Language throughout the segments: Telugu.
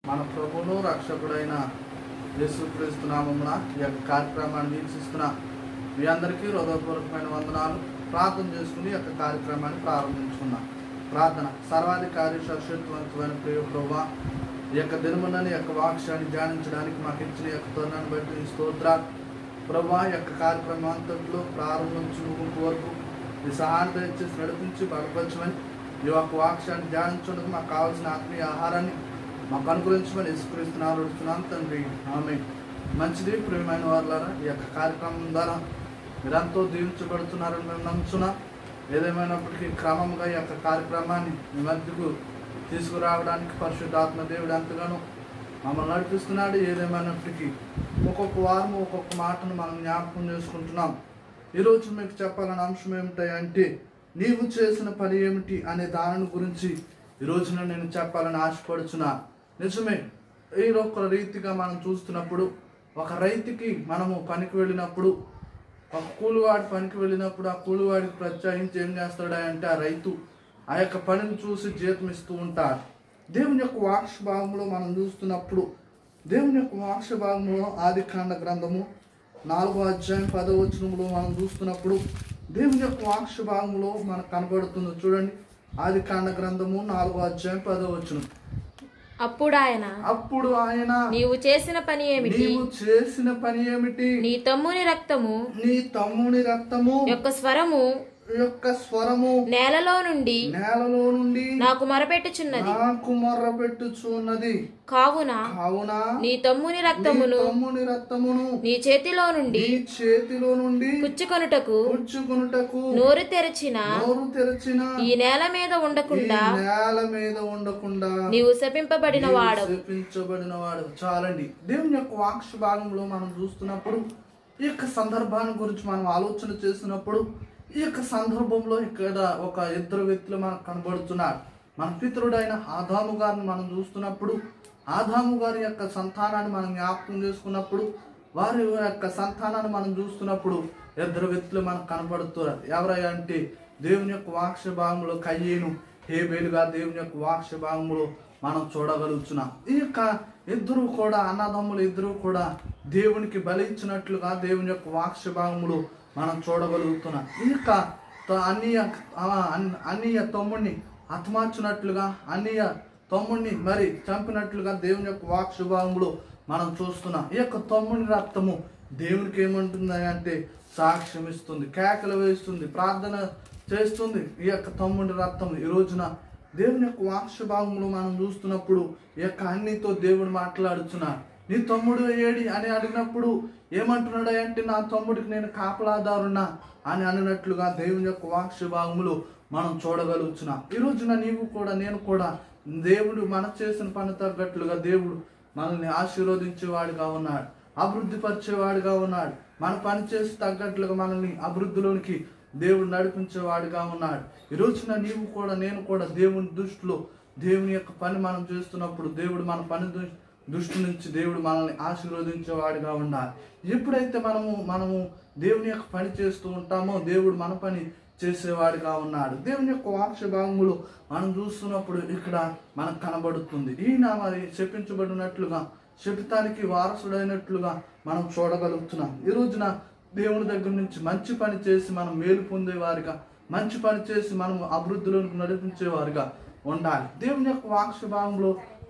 మన ప్రభువును రక్షకుడైన యేసుక్రీస్తు నామమున ఈ యొక్క కార్యక్రమాన్ని వీక్షిస్తున్న మీ అందరికీ హృదయపూర్వకమైన వందనాలు ప్రార్థన చేసుకుని ఈ యొక్క కార్యక్రమాన్ని ప్రారంభించుకున్నాం ప్రార్థన సర్వాధికారి సశక్తివంతమైన ప్రియ ప్రభా ఈ యొక్క దినమునని యొక్క వాక్యాన్ని ధ్యానించడానికి మాకు ఇచ్చిన ఈ యొక్క తరుణాన్ని బట్టి ఈ స్తోత్రాలు ప్రభా ఈ యొక్క కార్యక్రమం అంతట్లో ప్రారంభించి ముగింపు వరకు ఈ సహాయం దయచేసి నడిపించి బలపరచమని ఈ యొక్క వాక్యాన్ని ధ్యానించడానికి మాకు కావాల్సిన ఆత్మీయ ఆహారాన్ని మాకు అనుగ్రహించమని ఇసుకరిస్తున్నారు అడుగుతున్నాను తండ్రి ఆమె మంచిది ప్రియమైన వాళ్ళారా ఈ యొక్క కార్యక్రమం ద్వారా మీరంతో దీవించబడుతున్నారని మేము నమ్ముతున్నాం ఏదేమైనప్పటికీ క్రమంగా ఈ యొక్క కార్యక్రమాన్ని మీ మధ్యకు తీసుకురావడానికి పరిశుద్ధాత్మ దేవుడు ఎంతగానో మమ్మల్ని నడిపిస్తున్నాడు ఏదేమైనప్పటికీ ఒక్కొక్క వారం ఒక్కొక్క మాటను మనం జ్ఞాపకం చేసుకుంటున్నాం ఈరోజు మీకు చెప్పాలని అంశం ఏమిటంటే నీవు చేసిన పని ఏమిటి అనే దాని గురించి ఈ రోజున నేను చెప్పాలని ఆశపడుచున్నా నిజమే ఈ ఒక రీతిగా మనం చూస్తున్నప్పుడు ఒక రైతుకి మనము పనికి వెళ్ళినప్పుడు ఒక కూలివాడి పనికి వెళ్ళినప్పుడు ఆ కూలివాడికి ప్రత్యేకించి ఏం చేస్తాడు అంటే ఆ రైతు ఆ యొక్క పనిని చూసి జీతం ఇస్తూ ఉంటాడు దేవుని యొక్క వాక్ష భాగంలో మనం చూస్తున్నప్పుడు దేవుని యొక్క వాక్ష భాగంలో ఆది కాండ గ్రంథము నాలుగో అధ్యాయం పదో వచనంలో మనం చూస్తున్నప్పుడు దేవుని యొక్క వాక్ష భాగంలో మనకు కనబడుతుంది చూడండి ఆది కాండ గ్రంథము నాలుగో అధ్యాయం పదో వచనం అప్పుడు ఆయన అప్పుడు ఆయన నీవు చేసిన పని ఏమిటి నీవు చేసిన పని ఏమిటి నీ తమ్ముని రక్తము నీ తమ్ముని రక్తము యొక్క స్వరము యొక్క స్వరము నేలలో నుండి నేలలో నుండి నాకు మొరపెట్టుచున్నది నాకు మొర్ర పెట్టుచున్నది కావున కావున నీ తమ్ముని నీ రక్తమును తమ్ముని రక్తమును నీ చేతిలో నుండి నీ చేతిలో నుండి పుచ్చుకొనుటకు పుచ్చుకొనుటకు నోరు తెరచిన నోరు తెరచిన ఈ నేల మీద ఈ ఉండకుండా నేల మీద ఉండకుండా నీవు శపింపబడిన నీవు వాడవు శపించబడిన వాడు చాలండి దేవుని యొక్క వాక్ష భాగంలో మనం చూస్తున్నప్పుడు ఈ యొక్క సందర్భాన్ని గురించి మనం ఆలోచన చేసినప్పుడు ఈ యొక్క సందర్భంలో ఇక్కడ ఒక ఇద్దరు వ్యక్తులు మనకు కనబడుతున్నారు మన పితరుడైన ఆదాము గారిని మనం చూస్తున్నప్పుడు ఆదాము గారి యొక్క సంతానాన్ని మనం జ్ఞాపకం చేసుకున్నప్పుడు వారి యొక్క సంతానాన్ని మనం చూస్తున్నప్పుడు ఇద్దరు వ్యక్తులు మనకు కనపడుతున్నారు ఎవరయ్యా అంటే దేవుని యొక్క వాక్ష భాగంలో కయ్యేను హేబేలుగా దేవుని యొక్క వాక్ష భాగంలో మనం చూడగలుగుతున్నాం ఈ యొక్క ఇద్దరు కూడా అన్నదమ్ములు ఇద్దరు కూడా దేవునికి బలి ఇచ్చినట్లుగా దేవుని యొక్క వాక్ష భాగములు మనం చూడగలుగుతున్నాం ఈ యొక్క త- అన్నయ్య ఆ, అన్- అన్నయ్య తమ్ముడిని హతమార్చినట్లుగా అన్నయ్య తమ్ముడిని మరి చంపినట్లుగా దేవుని యొక్క వాక్ష భాగములు మనం చూస్తున్నాం ఈ యొక్క తమ్ముని రక్తము దేవునికి ఏమంటుంది అంటే సాక్ష్యం ఇస్తుంది కేకలు వేస్తుంది ప్రార్థన చేస్తుంది ఈ యొక్క తమ్ముడి రక్తం ఈ రోజున దేవుని యొక్క వాక్ష భాగంలో మనం చూస్తున్నప్పుడు ఈ యొక్క అన్నితో దేవుడు మాట్లాడుచున్నాడు నీ తమ్ముడు ఏడి అని అడిగినప్పుడు ఏమంటున్నాడు అంటే నా తమ్ముడికి నేను కాపలాదారున్నా అని అన్నట్లుగా దేవుని యొక్క వాక్ష భాగములు మనం చూడగలుగుతున్నాం ఈ రోజున నీవు కూడా నేను కూడా దేవుడు మన చేసిన పని తగ్గట్లుగా దేవుడు మనల్ని ఆశీర్వదించేవాడిగా ఉన్నాడు అభివృద్ధి పరిచేవాడిగా ఉన్నాడు మన పని చేసి తగ్గట్లుగా మనల్ని అభివృద్ధిలోనికి దేవుడు నడిపించేవాడిగా ఉన్నాడు ఈ రోజున నీవు కూడా నేను కూడా దేవుని దృష్టిలో దేవుని యొక్క పని మనం చేస్తున్నప్పుడు దేవుడు మన పని దృ- దృష్టి నుంచి దేవుడు మనల్ని ఆశీర్వదించేవాడిగా ఉండాలి ఎప్పుడైతే మనము మనము దేవుని యొక్క పని చేస్తూ ఉంటామో దేవుడు మన పని చేసేవాడిగా ఉన్నాడు దేవుని యొక్క వాక్ష భాగములు మనం చూస్తున్నప్పుడు ఇక్కడ మనకు కనబడుతుంది ఈయన మరి శపించబడినట్లుగా శపితానికి వారసుడైనట్లుగా మనం చూడగలుగుతున్నాం ఈ రోజున దేవుని దగ్గర నుంచి మంచి పని చేసి మనం మేలు పొందేవారిగా మంచి పని చేసి మనం అభివృద్ధిలోకి నడిపించేవారిగా ఉండాలి దేవుని యొక్క వాక్ష భాగంలో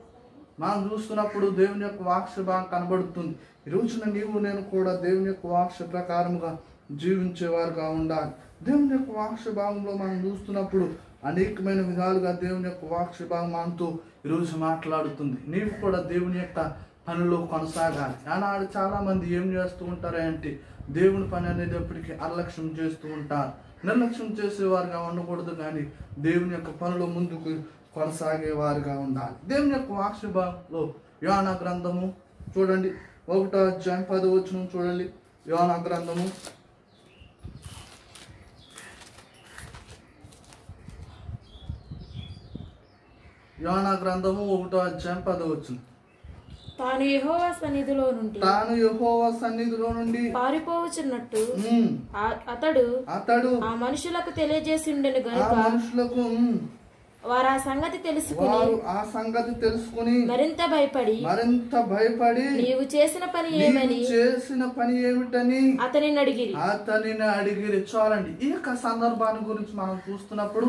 మనం చూస్తున్నప్పుడు దేవుని యొక్క వాక్ష భాగం కనబడుతుంది ఈ రోజున నీవు నేను కూడా దేవుని యొక్క వాక్ష ప్రకారముగా జీవించేవారుగా ఉండాలి దేవుని యొక్క వాక్ష భాగంలో మనం చూస్తున్నప్పుడు అనేకమైన విధాలుగా దేవుని యొక్క వాక్ష భాగం మనతో ఈరోజు మాట్లాడుతుంది నీవు కూడా దేవుని యొక్క పనిలో కొనసాగాలి ఆనాడు చాలా మంది ఏం చేస్తూ ఉంటారు అంటే దేవుని పని అనేటప్పటికీ అలక్ష్యం చేస్తూ ఉంటారు నిర్లక్ష్యం చేసేవారుగా ఉండకూడదు కానీ దేవుని యొక్క పనిలో ముందుకు కొనసాగేవారుగా ఉండాలి దేవుని యొక్క వాక్ష భాగంలో యోనా గ్రంథము చూడండి ఒకటో అధ్యాయం పదో వచనం చూడండి యోనా గ్రంథము యోనా గ్రంథము ఒకటో అధ్యాయం పదో వచనం తాను యెహోవా సన్నిధిలో నుండి తాను యెహోవా సన్నిధిలో నుండి పారిపోవచ్చున్నట్టు ఉమ్, ఆ- అతడు అతడు ఆ మనుషులకు తెలియజేసిండెను ఆ గనుక మనుషులకు ఉమ్, వారు ఆ సంగతి తెలుసుకుని వారు ఆ సంగతి తెలుసుకుని మరింత భయపడి మరింత భయపడి నీవు చేసిన పని నీవు ఏమని చేసిన పని ఏమిటని అతనిని అడిగిరి అతనిని అడిగిరి చాలండి ఈ యొక్క సందర్భాన్ని గురించి మనం చూస్తున్నప్పుడు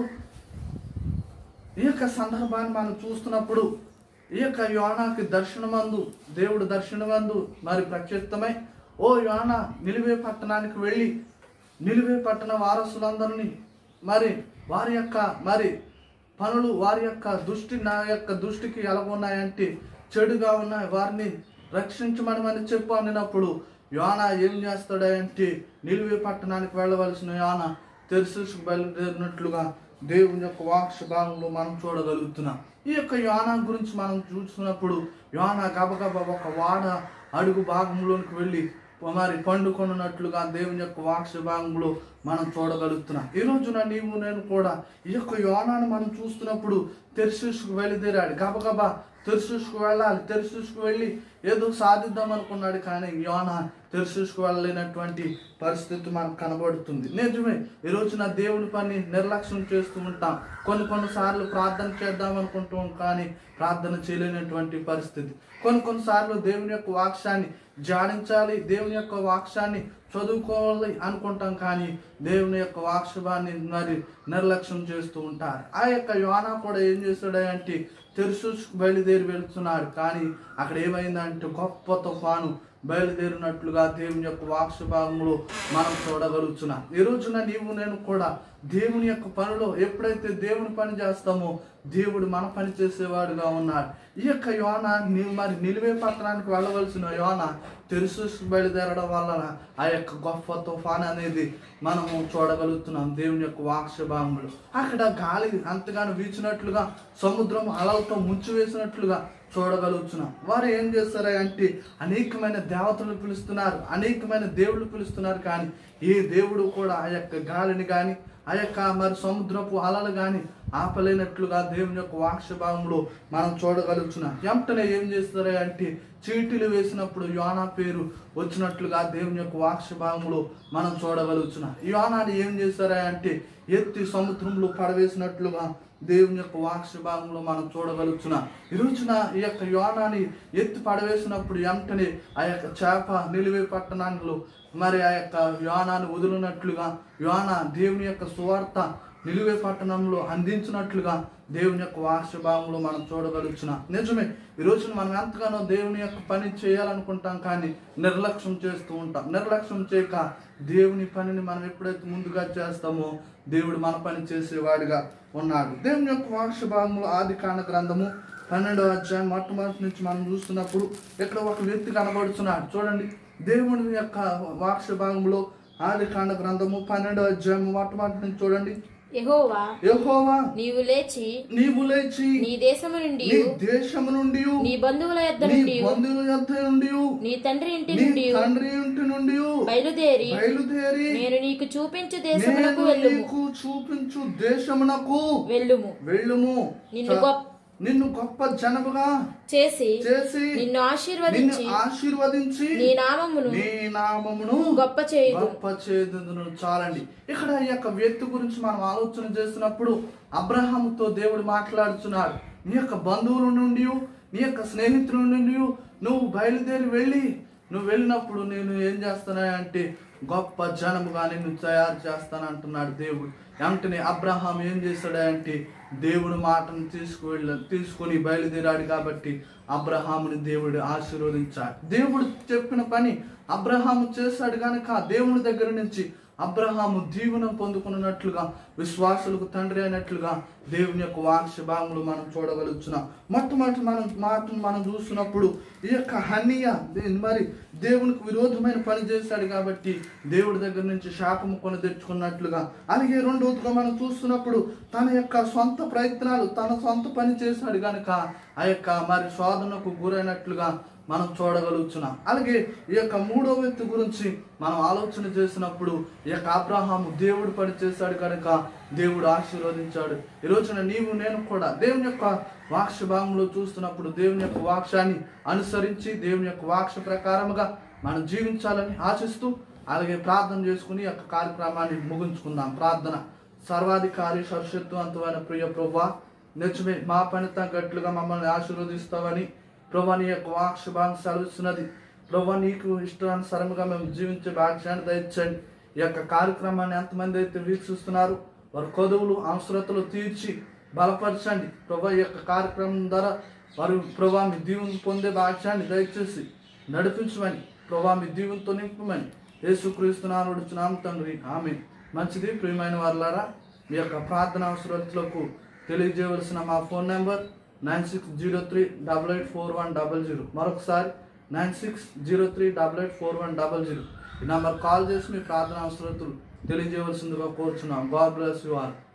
ఈ యొక్క సందర్భాన్ని మనం చూస్తున్నప్పుడు ఈ యొక్క యోనాకి దర్శనమందు దేవుడు దర్శనమందు మరి ప్రత్యక్షమై ఓ యోన నిలివే పట్టణానికి వెళ్ళి నిలివే పట్టణ వారసులందరినీ మరి వారి యొక్క మరి పనులు వారి యొక్క దృష్టి నా యొక్క దృష్టికి ఎలాగున్నాయంటే చెడుగా ఉన్నాయి వారిని రక్షించమని మనం చెప్పు అనినప్పుడు యోన ఏం చేస్తాడంటే నిలివే పట్టణానికి వెళ్ళవలసిన యోన తెరుసుకు బయలుదేరినట్లుగా దేవుని యొక్క వాక్ష భాగంలో మనం చూడగలుగుతున్నాం ఈ యొక్క యోనా గురించి మనం చూసినప్పుడు యోన గబగబ ఒక వాడ అడుగు భాగంలోనికి వెళ్ళి మరి పండుకొనున్నట్లుగా దేవుని యొక్క వాక్ష భాగంలో మనం చూడగలుగుతున్నాం ఈ రోజున నీవు నేను కూడా ఈ యొక్క యోనాను మనం చూస్తున్నప్పుడు తెరిసూసుకు బయలుదేరాడు గబగబా తెరిసూసుకు వెళ్ళాలి తెరిసూసుకు వెళ్ళి ఏదో సాధిద్దాం అనుకున్నాడు కానీ యోన తెరిసూసుకు వెళ్ళలేనటువంటి పరిస్థితి మనకు కనబడుతుంది నిజమే ఈ రోజున దేవుని పని నిర్లక్ష్యం చేస్తూ ఉంటాం కొన్ని కొన్నిసార్లు ప్రార్థన చేద్దాం అనుకుంటాం కానీ ప్రార్థన చేయలేనటువంటి పరిస్థితి కొన్ని కొన్నిసార్లు దేవుని యొక్క వాక్యాన్ని ధ్యానించాలి దేవుని యొక్క వాక్యాన్ని చదువుకోవాలి అనుకుంటాం కానీ దేవుని యొక్క వాక్షభాన్ని మరి నిర్లక్ష్యం చేస్తూ ఉంటారు ఆ యొక్క యోనా కూడా ఏం చేస్తాడు అంటే తెరుసు బయలుదేరి వెళ్తున్నాడు కానీ అక్కడ ఏమైందంటే గొప్ప తుఫాను బయలుదేరినట్లుగా దేవుని యొక్క వాక్ష భాగంలో మనం చూడగలుగుతున్నాం ఈ రోజున నీవు నేను కూడా దేవుని యొక్క పనిలో ఎప్పుడైతే దేవుని పని చేస్తామో దేవుడు మన పని చేసేవాడుగా ఉన్నాడు ఈ యొక్క యోన నీవు మరి నిలివే పట్టణానికి వెళ్ళవలసిన యోన తెరుసు బయలుదేరడం వలన ఆ యొక్క గొప్ప తుఫాన్ అనేది మనము చూడగలుగుతున్నాం దేవుని యొక్క వాక్ష భాగంలో అక్కడ గాలి అంతగానో వీచినట్లుగా సముద్రం అలలతో ముంచివేసినట్లుగా చూడగలుగుతున్నాం వారు ఏం చేస్తారు అంటే అనేకమైన దేవతలు పిలుస్తున్నారు అనేకమైన దేవుళ్ళు పిలుస్తున్నారు కానీ ఏ దేవుడు కూడా ఆ యొక్క గాలిని కానీ ఆ యొక్క మరి సముద్రపు అలలు కానీ ఆపలేనట్లుగా దేవుని యొక్క వాక్ష భాగంలో మనం చూడగలుగుతున్నాం వెంటనే ఏం చేస్తారు అంటే చీటీలు వేసినప్పుడు యోనా పేరు వచ్చినట్లుగా దేవుని యొక్క వాక్ష భాగంలో మనం చూడగలుగుతున్నాం యోనాని ఏం చేస్తారా అంటే ఎత్తి సముద్రంలో పడవేసినట్లుగా దేవుని యొక్క వాక్ష భాగంలో మనం చూడగలుగుతున్నాం ఈ రోజున ఈ యొక్క యోనాని ఎత్తి పడవేసినప్పుడు వెంటనే ఆ యొక్క చేప నిలివే పట్టణాల్లో మరి ఆ యొక్క యోనాన్ని వదిలినట్లుగా యోన దేవుని యొక్క సువార్త నిలువే పట్టణంలో అందించినట్లుగా దేవుని యొక్క వాక్ష భాగంలో మనం చూడగలుగుతున్నాం నిజమే ఈ రోజున మనం ఎంతగానో దేవుని యొక్క పని చేయాలనుకుంటాం కానీ నిర్లక్ష్యం చేస్తూ ఉంటాం నిర్లక్ష్యం చేయక దేవుని పనిని మనం ఎప్పుడైతే ముందుగా చేస్తామో దేవుడు మన పని చేసేవాడిగా ఉన్నాడు దేవుని యొక్క వాక్ష భాగంలో ఆది కాండ గ్రంథము పన్నెండవ అధ్యాయం మొట్టమొదటి నుంచి మనం చూస్తున్నప్పుడు ఇక్కడ ఒక వ్యక్తి కనబడుతున్నాడు చూడండి దేవుని యొక్క వాక్ష భాగంలో ఆది కాండ గ్రంథము పన్నెండవ అధ్యాయం మొట్టమొదటి నుంచి చూడండి యెహోవా యెహోవా నీవు లేచి నీవు లేచి నీ దేశము నుండి నీ దేశము నుండి నీ బంధువుల యొద్ద నీ నుండి బంధువుల యొద్ద నుండి నీ తండ్రి ఇంటి నీ నుండి తండ్రి ఇంటి నుండి బయలుదేరి బయలుదేరి నేను నీకు చూపించు దేశమునకు నేను వెళ్ళుము నీకు చూపించు దేశమునకు వెళ్ళుము వెళ్ళుము నిన్ను చ- గొప్ప నిన్ను గొప్ప జనముగా చేసి చేసి నిన్ను నిన్ను ఆశీర్వదించి ఆశీర్వదించి నీ నామమును నీ నామమును గొప్ప చేయుదు గొప్ప చేదును చాలండి ఇక్కడ ఈ యొక్క వ్యక్తి గురించి మనం ఆలోచన చేస్తున్నప్పుడు అబ్రహాముతో దేవుడు మాట్లాడుతున్నాడు నీ యొక్క బంధువుల నుండి నీ యొక్క స్నేహితుల నుండి నువ్వు బయలుదేరి వెళ్ళి నువ్వు వెళ్ళినప్పుడు నేను ఏం చేస్తానా అంటే గొప్ప జనముగా నిన్ను తయారు చేస్తాను అంటున్నాడు దేవుడు వెంటనే అబ్రహాం ఏం చేశాడంటే దేవుడి మాటను తీసుకువెళ్ళ తీసుకొని బయలుదేరాడు కాబట్టి అబ్రహాముని దేవుడు ఆశీర్వదించాడు దేవుడు చెప్పిన పని అబ్రహాము చేశాడు కనుక దేవుని దగ్గర నుంచి అబ్రహాము దీవెనం పొందుకున్నట్లుగా విశ్వాసులకు తండ్రి అయినట్లుగా దేవుని యొక్క వాక్ష భాగంలో మనం చూడగలుగుతున్నాం మొట్టమొదటి మనం మాటను మనం చూస్తున్నప్పుడు ఈ యొక్క హన్నీయ దే- మరి దేవునికి విరోధమైన పని చేశాడు కాబట్టి దేవుడి దగ్గర నుంచి శాపము కొని తెచ్చుకున్నట్లుగా అలాగే రెండవదిగా మనం చూస్తున్నప్పుడు తన యొక్క సొంత ప్రయత్నాలు తన సొంత పని చేశాడు కనుక ఆ యొక్క మరి శోధనకు గురైనట్లుగా మనం చూడగలుగుతున్నాం అలాగే ఈ యొక్క మూడో వ్యక్తి గురించి మనం ఆలోచన చేసినప్పుడు ఈ యొక్క అబ్రహాము దేవుడు పని చేశాడు కనుక దేవుడు ఆశీర్వదించాడు ఈ రోజున నీవు నేను కూడా దేవుని యొక్క వాక్ష భాగంలో చూస్తున్నప్పుడు దేవుని యొక్క వాక్షాన్ని అనుసరించి దేవుని యొక్క వాక్ష ప్రకారముగా మనం జీవించాలని ఆశిస్తూ అలాగే ప్రార్థన చేసుకుని ఈ యొక్క కార్యక్రమాన్ని ముగించుకుందాం ప్రార్థన సర్వాధికారి సరస్వత్వంతమైన ప్రియ ప్రభా నిజమే మా పని తగ్గట్లుగా మమ్మల్ని ఆశీర్వదిస్తావని ప్రభా నీ యొక్క వాక్షభాన్ని సెలవిస్తున్నది ప్రభా నీకు ఇష్టానుసారముగా మేము జీవించే భాగ్యాన్ని దయచండి ఈ యొక్క కార్యక్రమాన్ని ఎంతమంది అయితే వీక్షిస్తున్నారు వారి కొదువులు అవసరతలు తీర్చి బలపరచండి ప్రభా ఈ యొక్క కార్యక్రమం ద్వారా వారు ప్రభా మీ దీవుని పొందే భాగ్యాన్ని దయచేసి నడిపించమని ప్రభా మీ దీవునితో నింపమని యేసుక్రీస్తున్నాను నడుచున్నాం తండ్రి ఆమె మంచిది ప్రియమైన వారులారా మీ యొక్క ప్రార్థన అవసరతలకు తెలియజేయవలసిన మా phone number nine six zero three double eight four one double zero మరొకసారి nine six zero three double eight four one double zero ఈ నెంబర్ కాల్ చేసి మీ ప్రార్థన అవసరతలు తెలియజేయవలసిందిగా కోరుచున్నాం గాడ్ బ్లెస్ యు ఆల్